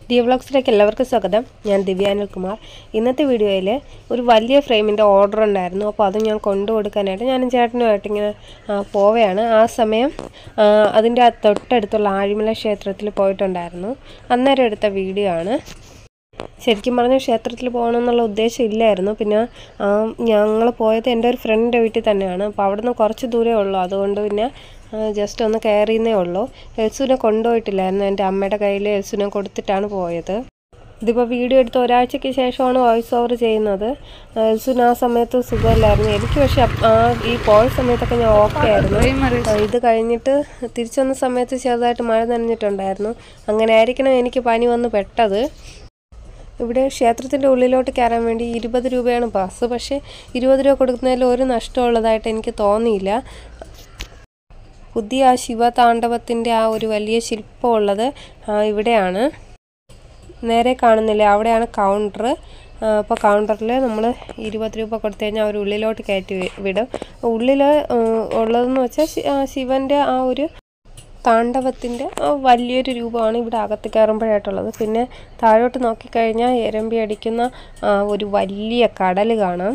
ദിയ വ്ളോഗ്സിലേക്ക് എല്ലാവർക്കും സ്വാഗതം ഞാൻ ദിവ്യ അനിൽകുമാർ ഇന്നത്തെ വീഡിയോയിൽ ഒരു വലിയ ഫ്രെയിമിൻ്റെ ഓർഡർ ഉണ്ടായിരുന്നു അപ്പോൾ അത് ഞാൻ കൊണ്ടു കൊടുക്കാനായിട്ട് ഞാനും ചേട്ടനുമായിട്ട് ഇങ്ങനെ ആ, പോവുകയാണ് ആ സമയം ആ, അതിൻ്റെ ആ തൊട്ടടുത്തുള്ള ആഴിമല ക്ഷേത്രത്തിൽ പോയിട്ടുണ്ടായിരുന്നു അന്നേരം എടുത്ത വീഡിയോ ആണ് ശരിക്കും പറഞ്ഞാൽ ക്ഷേത്രത്തിൽ പോകണമെന്നുള്ള ഉദ്ദേശം ഇല്ലായിരുന്നു പിന്നെ ഞങ്ങൾ പോയത് എൻ്റെ ഒരു ഫ്രണ്ടിൻ്റെ വീട്ടിൽ തന്നെയാണ് അപ്പോൾ അവിടുന്ന് കുറച്ച് ദൂരമേ ഉള്ളൂ അതുകൊണ്ട് പിന്നെ ജസ്റ്റ് ഒന്ന് കയറിയെന്നേ ഉള്ളൂ എൽസുവിനെ കൊണ്ടുപോയിട്ടില്ലായിരുന്നു എൻ്റെ അമ്മയുടെ കയ്യിൽ എൽസുവിനെ കൊടുത്തിട്ടാണ് പോയത് ഇതിപ്പോൾ വീഡിയോ എടുത്ത് ഒരാഴ്ചയ്ക്ക് ശേഷമാണ് വോയിസ് ഓവർ ചെയ്യുന്നത് എൽസുവിന് ആ സമയത്ത് സുഖമില്ലായിരുന്നു എനിക്ക് പക്ഷേ അപ്പ് ആ ഈ പോയ സമയത്തൊക്കെ ഞാൻ ഓക്കെ ആയിരുന്നു ആ, ഇത് കഴിഞ്ഞിട്ട് തിരിച്ചു വന്ന സമയത്ത് ചെറുതായിട്ട് മഴ നനഞ്ഞിട്ടുണ്ടായിരുന്നു അങ്ങനെ ആയിരിക്കണം എനിക്ക് പനി വന്ന് പെട്ടത് ഇവിടെ ക്ഷേത്രത്തിൻ്റെ ഉള്ളിലോട്ട് കയറാൻ വേണ്ടി ഇരുപത് രൂപയാണ് ബസ് പക്ഷേ ഇരുപത് രൂപ കൊടുക്കുന്നതിൽ ഒരു നഷ്ടമുള്ളതായിട്ട് എനിക്ക് തോന്നിയില്ല പുതിയ ആ ശിവതാണ്ഡവത്തിൻ്റെ ആ ഒരു വലിയ ശില്പമുള്ളത് ആ, ഇവിടെയാണ് നേരെ കാണുന്നില്ല അവിടെയാണ് കൗണ്ടർ അപ്പോൾ കൗണ്ടറിൽ നമ്മൾ ഇരുപത് രൂപ കൊടുത്തു കഴിഞ്ഞാൽ അവർ ഉള്ളിലോട്ട് കയറ്റി വി- വിടും ഉള്ളിൽ ഉള്ളതെന്ന് വെച്ചാൽ ശി- ആ, ശിവൻ്റെ ആ ഒരു താണ്ഡവത്തിൻ്റെ വലിയൊരു രൂപമാണ് ഇവിടെ അകത്ത് കയറുമ്പോഴായിട്ടുള്ളത് പിന്നെ താഴോട്ട് നോക്കിക്കഴിഞ്ഞാൽ എരമ്പി അടിക്കുന്ന ആ, ഒരു വലിയ കടൽ കാണാം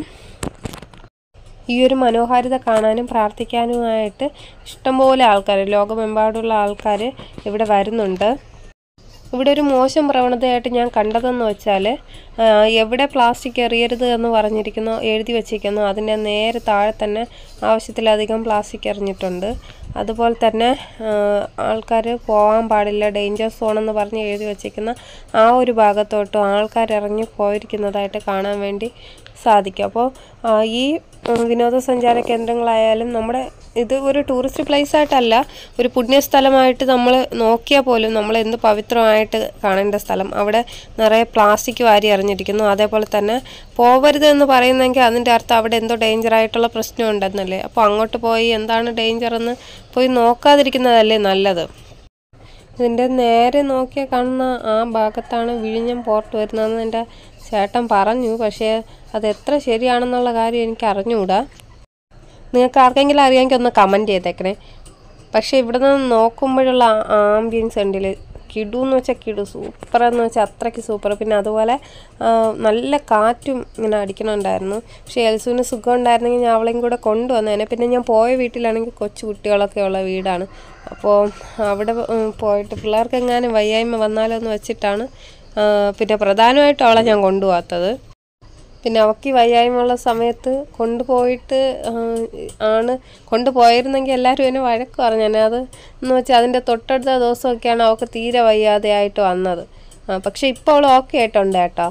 ഈ ഒരു മനോഹാരിത കാണാനും പ്രാർത്ഥിക്കാനുമായിട്ട് ഇഷ്ടംപോലെ ആൾക്കാർ ലോകമെമ്പാടുള്ള ആൾക്കാർ ഇവിടെ വരുന്നുണ്ട് ഇവിടെ ഒരു മോശം പ്രവണതയായിട്ട് ഞാൻ കണ്ടതെന്ന് വെച്ചാൽ ആ, എവിടെ പ്ലാസ്റ്റിക് എറിയരുത് എന്ന് പറഞ്ഞിരിക്കുന്നു എഴുതി വച്ചിരിക്കുന്നു അതിൻ്റെ നേരെ താഴെ തന്നെ ആവശ്യത്തിലധികം പ്ലാസ്റ്റിക് എറിഞ്ഞിട്ടുണ്ട് അതുപോലെ തന്നെ ആൾക്കാർ പോകാൻ പാടില്ല ഡേഞ്ചർ സോൺ എന്ന് പറഞ്ഞ് എഴുതി വച്ചിരിക്കുന്ന ആ ഒരു ഭാഗത്തോട്ടും ആൾക്കാർ ഇറങ്ങി പോയിരിക്കുന്നതായിട്ട് കാണാൻ വേണ്ടി സാധിക്കും അപ്പോൾ ആ, ഈ ഉം, വിനോദസഞ്ചാര കേന്ദ്രങ്ങളായാലും നമ്മുടെ ഇത് ഒരു ടൂറിസ്റ്റ് പ്ലേസ് ആയിട്ടല്ല ഒരു പുണ്യസ്ഥലമായിട്ട് നമ്മൾ നോക്കിയാൽ പോലും നമ്മൾ എന്ത് പവിത്രമായിട്ട് കാണേണ്ട സ്ഥലം അവിടെ നിറയെ പ്ലാസ്റ്റിക് വാരി എറിഞ്ഞിരിക്കുന്നു അതേപോലെ തന്നെ പോവരുത് എന്ന് പറയുന്നെങ്കിൽ അതിൻ്റെ അർത്ഥം അവിടെ എന്തോ ഡേഞ്ചർ ആയിട്ടുള്ള പ്രശ്നം ഉണ്ടെന്നല്ലേ അപ്പോൾ അങ്ങോട്ട് പോയി എന്താണ് ഡേഞ്ചർ എന്ന് പോയി നോക്കാതിരിക്കുന്നതല്ലേ നല്ലത് ഇതിൻ്റെ നേരെ നോക്കിയാൽ കാണുന്ന ആ ഭാഗത്താണ് വിഴിഞ്ഞം പോർട്ട് വരുന്നതെന്ന് എൻ്റെ ചേട്ടൻ പറഞ്ഞു പക്ഷേ അത് എത്ര ശരിയാണെന്നുള്ള കാര്യം എനിക്ക് അറിഞ്ഞുകൂടാ നിങ്ങൾക്ക് ആർക്കെങ്കിലും അറിയാമെങ്കിൽ ഒന്ന് കമൻറ്റ് ചെയ്തേക്കണേ പക്ഷേ ഇവിടെ നിന്ന് നോക്കുമ്പോഴുള്ള ആംബിയൻസ് ഉണ്ടല്ലേ കിടു എന്ന് വെച്ചാൽ കിടു സൂപ്പർ എന്ന് വെച്ചാൽ അത്രയ്ക്ക് സൂപ്പർ പിന്നെ അതുപോലെ ആ, നല്ല കാറ്റും ഇങ്ങനെ അടിക്കണുണ്ടായിരുന്നു പക്ഷേ എൽസുവിന് സുഖം ഉണ്ടായിരുന്നെങ്കിൽ ഞാൻ അവളെയും കൂടെ കൊണ്ടുവന്നേനെ പിന്നെ ഞാൻ പോയ വീട്ടിലാണെങ്കിൽ കൊച്ചു കുട്ടികളൊക്കെ ഉള്ള വീടാണ് അപ്പോൾ അവിടെ ഉം, പോയിട്ട് പിള്ളേർക്ക് എങ്ങാനും വയ്യായ്മ വന്നാലോ എന്ന് വെച്ചിട്ടാണ് ആ, പിന്നെ പ്രധാനമായിട്ടും അവളെ ഞാൻ കൊണ്ടുപോകാത്തത് പിന്നെ അവൾക്ക് ഈ വയ്യായ്മയുള്ള സമയത്ത് കൊണ്ടുപോയിട്ട് ആ, ആണ് കൊണ്ടുപോയിരുന്നെങ്കിൽ എല്ലാവരും എന്നെ വഴക്ക് പറഞ്ഞു അത് എന്ന് വെച്ചാൽ അതിൻ്റെ തൊട്ടടുത്ത ദിവസമൊക്കെയാണ് അവൾക്ക് തീരെ വയ്യാതെ ആയിട്ട് വന്നത് ആ, പക്ഷേ ഇപ്പോൾ അവൾ ഓക്കെ ആയിട്ടുണ്ട് കേട്ടോ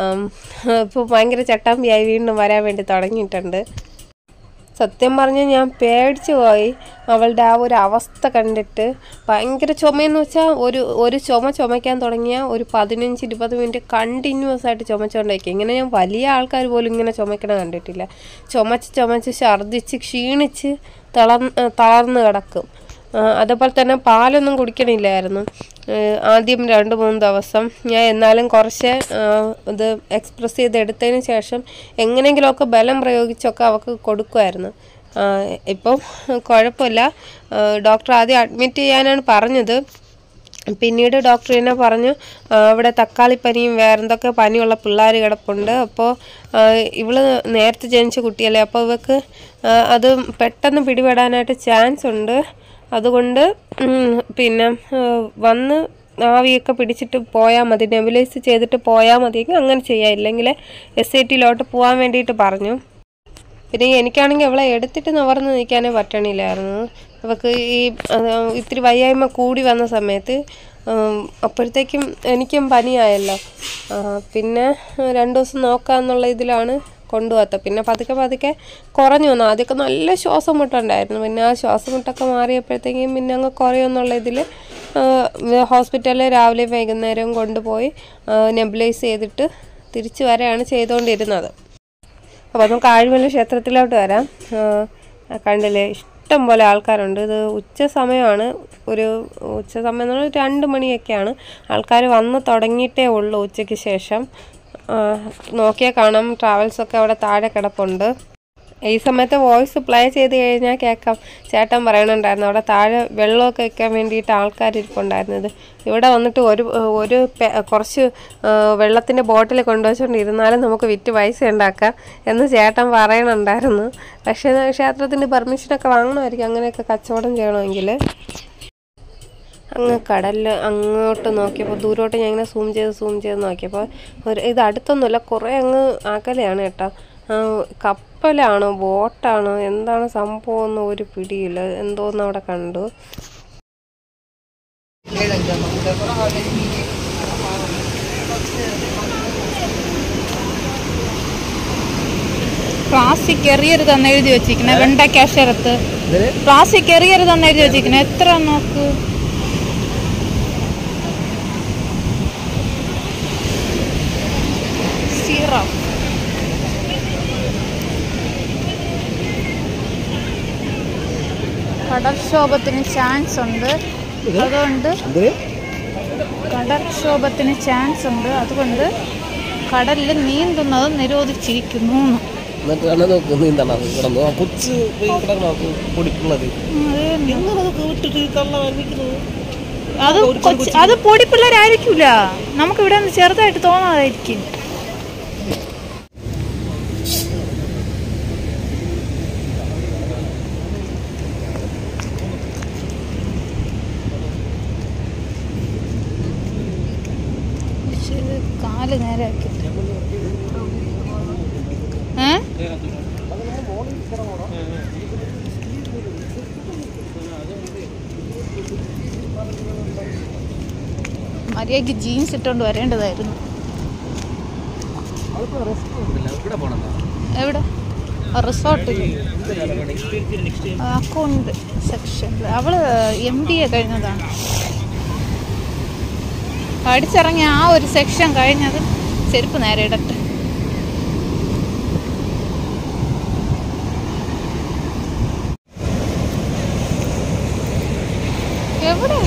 ഇപ്പോൾ ഭയങ്കര ചട്ടാമ്പിയായി വീണ്ടും വരാൻ വേണ്ടി തുടങ്ങിയിട്ടുണ്ട് സത്യം പറഞ്ഞാൽ ഞാൻ പേടിച്ചു പോയി അവളുടെ ആ ഒരു അവസ്ഥ കണ്ടിട്ട് ഭയങ്കര ചുമയെന്ന് വെച്ചാൽ ഒരു ഒരു ചുമ ചുമയ്ക്കാൻ തുടങ്ങിയ ഒരു പതിനഞ്ച് ഇരുപത് മിനിറ്റ് കണ്ടിന്യൂസ് ആയിട്ട് ചുമച്ചുകൊണ്ടിരിക്കും ഇങ്ങനെ ഞാൻ വലിയ ആൾക്കാർ പോലും ഇങ്ങനെ ചുമക്കണ കണ്ടിട്ടില്ല ചുമച്ച് ചുമച്ച് ഛർദ്ദിച്ച് ക്ഷീണിച്ച് തളർന്ന് തളർന്ന് കിടക്കും ആ, അതേപോലെ തന്നെ പാലൊന്നും കുടിക്കണില്ലായിരുന്നു ഏഹ് ആദ്യം രണ്ട് മൂന്ന് ദിവസം ഞാൻ എന്നാലും കുറച്ച് ആ, ഇത് എക്സ്പ്രസ് ചെയ്ത് എടുത്തതിന് ശേഷം എങ്ങനെയെങ്കിലുമൊക്കെ ബലം പ്രയോഗിച്ചൊക്കെ അവൾക്ക് കൊടുക്കുമായിരുന്നു ആ, ഇപ്പം കുഴപ്പമില്ല ആ, ഡോക്ടർ ആദ്യം അഡ്മിറ്റ് ചെയ്യാനാണ് പറഞ്ഞത് പിന്നീട് ഡോക്ടർ എന്നെ പറഞ്ഞു ആ, ഇവിടെ തക്കാളിപ്പനിയും വേറെന്തൊക്കെ പനിയുള്ള പിള്ളേർ കിടപ്പുണ്ട് അപ്പോൾ ആ, ഇവള് നേരത്തെ ജനിച്ച കുട്ടിയല്ലേ അപ്പോൾ ഇവക്ക് ആ, അത് പെട്ടെന്ന് പിടിപെടാനായിട്ട് ചാൻസ് ഉണ്ട് അതുകൊണ്ട് ഉം, പിന്നെ ആ, വന്ന് ആവിയൊക്കെ പിടിച്ചിട്ട് പോയാൽ മതി നെബുലൈസ് ചെയ്തിട്ട് പോയാൽ മതിയെങ്കിൽ അങ്ങനെ ചെയ്യാം ഇല്ലെങ്കിൽ എസ് ഐ ടിയിലോട്ട് പോകാൻ വേണ്ടിയിട്ട് പറഞ്ഞു പിന്നെ എനിക്കാണെങ്കിൽ അവളെ എടുത്തിട്ട് നിവർന്ന് നിൽക്കാനേ പറ്റണില്ലായിരുന്നു അവൾക്ക് ഈ ആ, ഇത്തിരി വയ്യായ്മ കൂടി വന്ന സമയത്ത് ഉം, അപ്പോഴത്തേക്കും എനിക്കും പനിയായല്ലോ ആ, പിന്നെ രണ്ട് ദിവസം നോക്കാന്നുള്ള ഇതിലാണ് കൊണ്ടുപോകാത്തത് പിന്നെ പതുക്കെ പതുക്കെ കുറഞ്ഞു വന്നു ആദ്യമൊക്കെ നല്ല ശ്വാസം മുട്ടുണ്ടായിരുന്നു പിന്നെ ആ ശ്വാസം മുട്ടൊക്കെ മാറിയപ്പോഴത്തേക്കും പിന്നെ അങ്ങ് കുറയുമെന്നുള്ള ഇതിൽ ഹോസ്പിറ്റലിൽ രാവിലെ വൈകുന്നേരവും കൊണ്ടുപോയി നെബുലൈസ് ചെയ്തിട്ട് തിരിച്ചു വരെയാണ് ചെയ്തുകൊണ്ടിരുന്നത് അപ്പോൾ നമുക്ക് ആഴിമല ക്ഷേത്രത്തിലോട്ട് വരാം ആ, കണ്ടില്ലേ ഇഷ്ടം പോലെ ആൾക്കാരുണ്ട് ഇത് ഉച്ച സമയമാണ് ഒരു ഉച്ച സമയം എന്ന് പറഞ്ഞാൽ രണ്ട് മണിയൊക്കെയാണ് ആൾക്കാർ വന്ന് തുടങ്ങിയിട്ടേ ഉള്ളൂ ഉച്ചയ്ക്ക് ശേഷം ആ, നോക്കിയാൽ കാണാം ട്രാവൽസൊക്കെ അവിടെ താഴെ കിടപ്പുണ്ട് ഈ സമയത്ത് വോയിസ് പ്ലേ ചെയ്ത് കഴിഞ്ഞാൽ കേൾക്കാം ചേട്ടൻ പറയണുണ്ടായിരുന്നു അവിടെ താഴെ വെള്ളമൊക്കെ വെക്കാൻ വേണ്ടിയിട്ട് ആൾക്കാർ ഇരിപ്പുണ്ടായിരുന്നത് ഇവിടെ വന്നിട്ട് ഒരു ഒരു പെ- കുറച്ച് വെള്ളത്തിൻ്റെ ബോട്ടിൽ കൊണ്ടുവച്ചുകൊണ്ട് ഇരുന്നാലും നമുക്ക് വിറ്റ് പൈസ ഉണ്ടാക്കാം എന്ന് ചേട്ടൻ പറയണുണ്ടായിരുന്നു പക്ഷേ ക്ഷേത്രത്തിൻ്റെ പെർമിഷനൊക്കെ വാങ്ങണമായിരിക്കും അങ്ങനെയൊക്കെ കച്ചവടം ചെയ്യണമെങ്കിൽ അങ്ങ് കടലിൽ അങ്ങോട്ട് നോക്കിയപ്പോൾ ദൂരോട്ട് ഞാൻ ഇങ്ങനെ സൂം ചെയ്ത് സൂം ചെയ്ത് നോക്കിയപ്പോൾ ഒരു ഇത് അടുത്തൊന്നുമില്ല കുറേ അങ്ങ് അകലെയാണ് കേട്ടോ ആ, കപ്പലാണോ ബോട്ടാണോ എന്താണ് സംഭവം എന്ന് ഒരു പിടിയില്ല എന്തോന്ന് അവിടെ കണ്ടു പ്ലാസ്റ്റിക് എറിയരുതെന്ന് എഴുതി വെച്ചിരിക്കണേ വെണ്ടയ്ക്ക ശരത്ത് പ്ലാസ്റ്റിക് എറിയരുതെന്ന് എഴുതി വെച്ചിരിക്കണേ എത്ര നോക്ക് സീറോ കടൽക്ഷോഭത്തിന് ചാൻസ് ഉണ്ട് അതുകൊണ്ട് കടൽക്ഷോഭത്തിന് ചാൻസ് ഉണ്ട് അതുകൊണ്ട് കടലിൽ നീന്തുന്നത് നിരോധിച്ചിരിക്കുന്നു എന്ന്. എന്നിട്ടാണ് നോക്ക് നീന്തണം അത് കിടന്നു ആ കൊച്ചു പോയി കിടക്കണം പൊടിക്കുള്ളത് വിട്ടിട്ട് തള്ള വരവിക്കുന്നത് അത് കൊച്ച് അത് പൊടി പിള്ളേരായിരിക്കൂല നമുക്ക് ഇവിടെ നിന്ന് ചെറുതായിട്ട് തോന്നാതായിരിക്കും ശരി, കാല് നേരെ ആക്കി ഏ മര്യാദക്ക് ജീൻസ് ഇട്ടുകൊണ്ട് വരേണ്ടതായിരുന്നു ഇവിടെ പോകണം എവിടെ റിസോർട്ടിൽ അക്കൗണ്ട് സെക്ഷനിൽ അവള് എം ബി എ കഴിഞ്ഞതാണ് പഠിച്ചിറങ്ങിയ ആ ഒരു സെക്ഷൻ കഴിഞ്ഞത് ചെരുപ്പ് നേരെ ഇടട്ടെ എവിടെ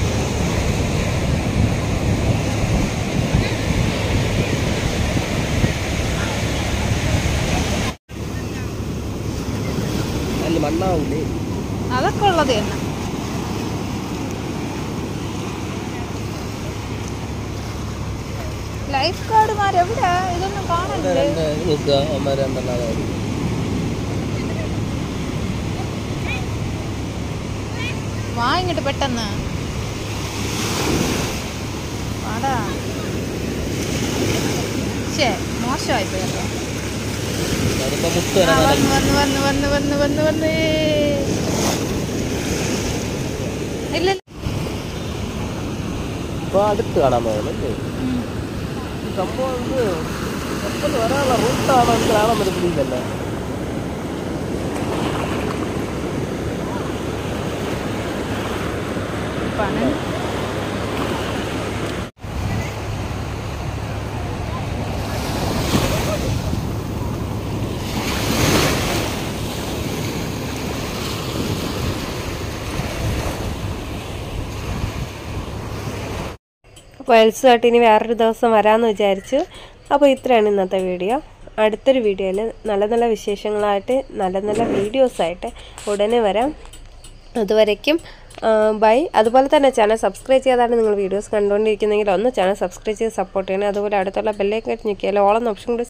അതിൽ മണ്ണാവൂലേ അതൊക്കെ ഉള്ളത് തന്നെ ലൈഫ് ഗാർഡുമാർ എവിടെയാ ഇതൊന്നും കാണണ്ടേ രണ്ട് നോക്കുക അമ്മ രണ്ടെണ്ണാണ് വാ ഇങ്ങോട്ട് പെട്ടെന്ന് വാടാ ശേ മോശമായി പോയല്ലോ അതിപ്പോ മുത്ത് ആ, വരാൻ വന്ന് വന്ന് വന്ന് വന്ന് വന്ന് വന്ന് വന്ന് ഇല്ല ഇല്ല. ഇപ്പൊ അടുത്ത് കാണാൻ പോകുന്നല്ലേ ഉം. ഈ സംഭവം ഇത് കപ്പൽ വരാനുള്ള റൂട്ടാണോ എനിക്ക് കാണാൻ പറ്റുന്നില്ലല്ലോ പണം അപ്പോൾ എൽസുമായിട്ട് ഇനി വേറൊരു ദിവസം വരാമെന്ന് വിചാരിച്ചു അപ്പോൾ ഇത്രയാണ് ഇന്നത്തെ വീഡിയോ അടുത്തൊരു വീഡിയോയിൽ നല്ല നല്ല വിശേഷങ്ങളായിട്ട് നല്ല നല്ല വീഡിയോസായിട്ട് ഉടനെ വരാം അതുവരയ്ക്കും ബൈ അതുപോലെ തന്നെ ചാനൽ സബ്സ്ക്രൈബ് ചെയ്യാതാണ് നിങ്ങൾ വീഡിയോസ് കണ്ടുകൊണ്ടിരിക്കുന്നെങ്കിൽ ഒന്ന് ചാനൽ സബ്സ്ക്രൈബ് ചെയ്ത് സപ്പോർട്ട് ചെയ്യണം അതുപോലെ അടുത്തുള്ള ബെല്ലേക്ക് ഞെക്കിയാൽ ഓളം ഓപ്ഷൻ കൂടി